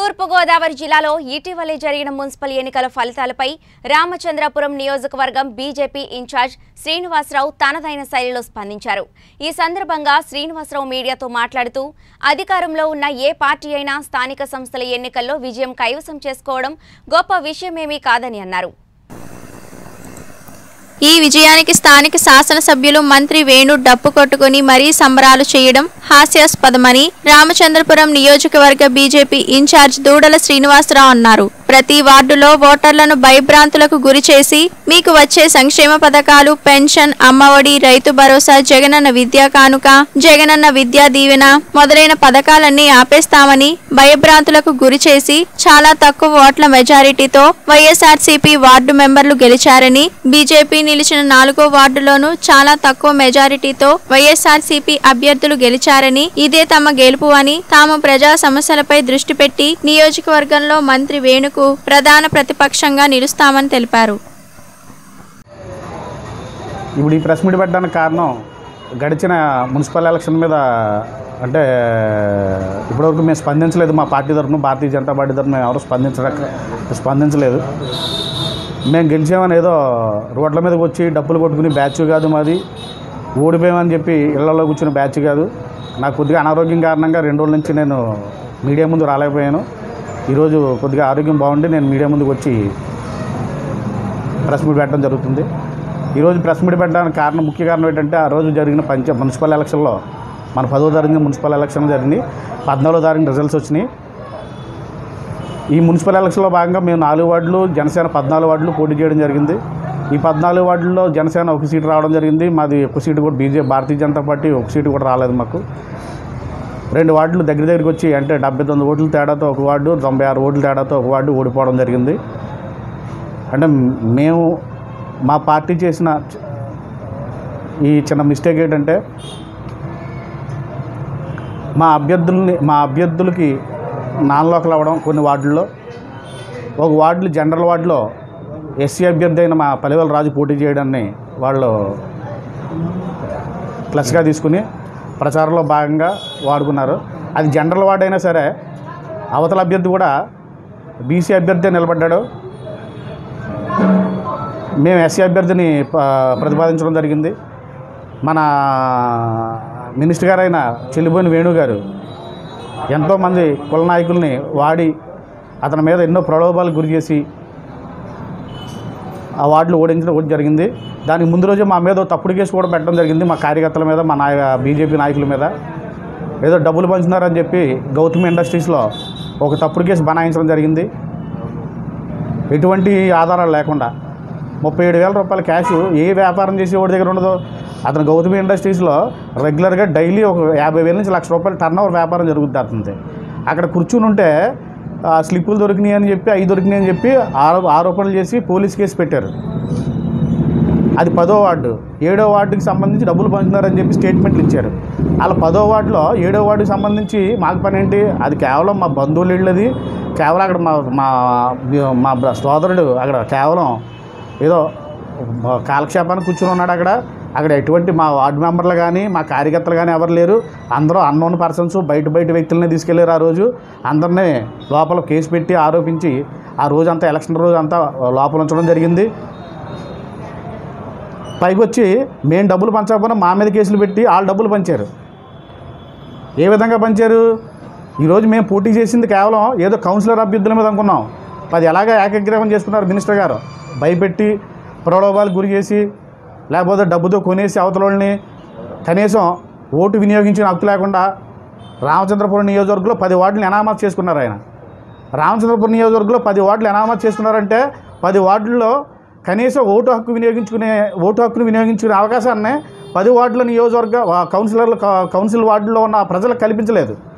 తూర్పుగోదావరి జిల్లాలో ఇటీవలే జరిగిన మున్సిపల్ ఎన్నికల ఫలితాలపై రామచంద్రపురం నియోజకవర్గం బీజేపీ ఇన్ఛార్జ్ శ్రీనివాసరావు తనదైన శైలిలో స్పందించారు ఈ సందర్భంగా శ్రీనివాసరావు మీడియాతో మాట్లాడుతూ అధికారంలో ఉన్న ఏ పార్టీ అయినా స్థానిక సంస్థల ఎన్నికల్లో విజయం కైవసం చేసుకోవడం గొప్ప విషయమేమీ కాదని అన్నారు ఈ విజయానికి స్థానిక శాసనసభ్యులు మంత్రి వేణు డప్పు కొట్టుకుని మరీ సంబరాలు చేయడం హాస్యాస్పదమని రామచంద్రపురం నియోజకవర్గ బీజేపీ ఇన్ఛార్జ్ దూడల శ్రీనివాసరావు అన్నారు ప్రతి వార్డులో ఓటర్లను భయభ్రాంతులకు గురి చేసి మీకు వచ్చే సంక్షేమ పథకాలు పెన్షన్ అమ్మఒడి రైతు భరోసా జగనన్న విద్యా కానుక జగనన్న విద్యా దీవెన మొదలైన పథకాలన్నీ ఆపేస్తామని భయభ్రాంతులకు గురి చేసి చాలా తక్కువ ఓట్ల మెజారిటీతో వైఎస్ఆర్సీపీ వార్డు మెంబర్లు గెలిచారని బీజేపీ నిలిచిన నాలుగో వార్డులోనూ చాలా తక్కువ మెజారిటీతో వైఎస్ఆర్సీపీ అభ్యర్థులు గెలిచారని ఇదే తమ గెలుపు అని తాము ప్రజా సమస్యలపై దృష్టి పెట్టి నియోజకవర్గంలో మంత్రి వేణుకు ప్రధాన ప్రతిపక్షంగా నిలుస్తామని తెలిపారు ఇప్పుడు ఈ ప్రెస్ మీట్ పెట్టడానికి కారణం గడిచిన మున్సిపల్ ఎలక్షన్ మీద అంటే ఇప్పటివరకు మేము స్పందించలేదు మా పార్టీ తరఫున భారతీయ జనతా పార్టీ తరఫున మేము ఎవరు స్పందించడం స్పందించలేదు మేము గెలిచామని ఏదో రోడ్ల మీదకి వచ్చి డబ్బులు కొట్టుకుని బ్యాచ్ కాదు మాది ఓడిపోయామని చెప్పి ఇళ్లలో కూర్చున్న బ్యాచ్ కాదు నాకు కొద్దిగా అనారోగ్యం కారణంగా రెండు రోజుల నుంచి నేను మీడియా ముందు రాలేకపోయాను ఈరోజు కొద్దిగా ఆరోగ్యం బాగుండి నేను మీడియా ముందుకు వచ్చి ప్రెస్ మీట్ పెట్టడం జరుగుతుంది ఈరోజు ప్రెస్ మీట్ పెట్టడానికి కారణం ముఖ్య కారణం ఏంటంటే ఆ రోజు జరిగిన పంచ మున్సిపల్ ఎలక్షన్లో మన పదో తారీఖున మున్సిపల్ ఎలక్షన్ జరిగింది పద్నాలుగో తారీఖున రిజల్ట్స్ వచ్చినాయి ఈ మున్సిపల్ ఎలక్షన్లో భాగంగా మేము నాలుగు వార్డులు జనసేన పద్నాలుగు వార్డులు పోటీ చేయడం జరిగింది ఈ పద్నాలుగు వార్డుల్లో జనసేన ఒక సీటు రావడం జరిగింది మాది ఒక సీటు కూడా బీజే భారతీయ జనతా పార్టీ ఒక సీటు కూడా రాలేదు మాకు రెండు వార్డులు దగ్గర దగ్గరికి వచ్చి అంటే డెబ్బై తొమ్మిది ఓట్ల తేడాతో ఒక వార్డు తొంభై ఆరు ఓట్ల తేడాతో ఒక వార్డు ఓడిపోవడం జరిగింది అంటే మేము మా పార్టీ చేసిన చ- ఈ చిన్న మిస్టేక్ ఏంటంటే మా అభ్యర్థుల్ని మా అభ్యర్థులకి నాన్ లోకల్ అవ్వడం కొన్ని వార్డుల్లో ఒక వార్డులు జనరల్ వార్డులో ఎస్సీ అభ్యర్థి అయిన మా పలివెల రాజు పోటీ చేయడాన్ని వాళ్ళు ప్లస్గా తీసుకుని ప్రచారంలో భాగంగా వాడుకున్నారు అది జనరల్ వార్డు అయినా సరే అవతల అభ్యర్థి కూడా బీసీ అభ్యర్థి నిలబడ్డాడు మేము ఎస్సీ అభ్యర్థిని ప- ప్రతిపాదించడం జరిగింది మన మినిస్టర్ గారైన చెల్లిబోయిన వేణు గారు ఎంతోమంది కుల నాయకుల్ని వాడి అతని మీద ఎన్నో ప్రలోభాలకు గురి చేసి ఆ వార్డులు ఓడించడం ఒకటి జరిగింది దానికి ముందు రోజే మా మీద ఓ తప్పుడు కేసు కూడా పెట్టడం జరిగింది మా కార్యకర్తల మీద మా నాయ బీజేపీ నాయకుల మీద ఏదో డబ్బులు పంచుతున్నారని చెప్పి గౌతమి ఇండస్ట్రీస్లో ఒక తప్పుడు కేసు బనాయించడం జరిగింది ఎటువంటి ఆధారాలు లేకుండా ముప్పై ఏడు వేల రూపాయల క్యాష్ ఏ వ్యాపారం చేసేవాడి దగ్గర ఉండదు అతను గౌతమి ఇండస్ట్రీస్లో రెగ్యులర్గా డైలీ ఒక యాభై వేల నుంచి లక్ష రూపాయల టర్న్ ఓవర్ వ్యాపారం జరుగుతుంది అతనిది అక్కడ కూర్చుని ఉంటే ఆ స్లిప్పులు దొరికినాయి అని చెప్పి అవి దొరికినాయి అని చెప్పి ఆరో ఆరోపణలు చేసి పోలీస్ కేసు పెట్టారు అది పదో వార్డు ఏడో వార్డుకి సంబంధించి డబ్బులు పంచుతున్నారని చెప్పి స్టేట్మెంట్లు ఇచ్చారు అలా పదో వార్డులో ఏడో వార్డుకి సంబంధించి మాకు పని ఏంటి అది కేవలం మా బంధువులు ఇళ్ళది కేవలం అక్కడ మా మా మా బ్ర- సోదరుడు అక్కడ కేవలం ఏదో కాలక్షేపానికి కూర్చుని ఉన్నాడు అక్కడ అక్కడ ఎటువంటి మా వార్డు మెంబర్లు కానీ మా కార్యకర్తలు కానీ ఎవరు లేరు అందరూ అన్నోన్ పర్సన్స్ బయట బయట వ్యక్తులనే తీసుకెళ్లారు ఆ రోజు అందరినీ లోపల కేసు పెట్టి ఆరోపించి ఆ రోజు అంతా ఎలక్షన్ రోజు అంతా లోపల ఉంచడం జరిగింది పైకి వచ్చి మేము డబ్బులు పంచకపోయినా మా మీద కేసులు పెట్టి వాళ్ళు డబ్బులు పంచారు ఏ విధంగా పంచారు ఈరోజు మేము పోటీ చేసింది కేవలం ఏదో కౌన్సిలర్ అభ్యర్థుల మీద అనుకున్నాం అది ఎలాగ ఏకగ్రీవం చేసుకున్నారు మినిస్టర్ గారు భయపెట్టి ప్రలోభాలకు గురి చేసి లేకపోతే డబ్బుతో కొనేసి అవతల వాళ్ళని కనీసం ఓటు వినియోగించిన హక్కు లేకుండా రామచంద్రపురం నియోజకవర్గంలో పది వార్డులు ఎనామత్ చేసుకున్నారు ఆయన రామచంద్రపురం నియోజకవర్గంలో పది వార్డులు ఎనామత్ చేసుకున్నారంటే పది వార్డుల్లో కనీసం ఓటు హక్కు వినియోగించుకునే ఓటు హక్కును వినియోగించుకునే అవకాశాన్ని పది వార్డుల నియోజకవర్గ వా- కౌన్సిలర్లు క- కౌన్సిల్ వార్డుల్లో ఉన్న ప్రజలకు కల్పించలేదు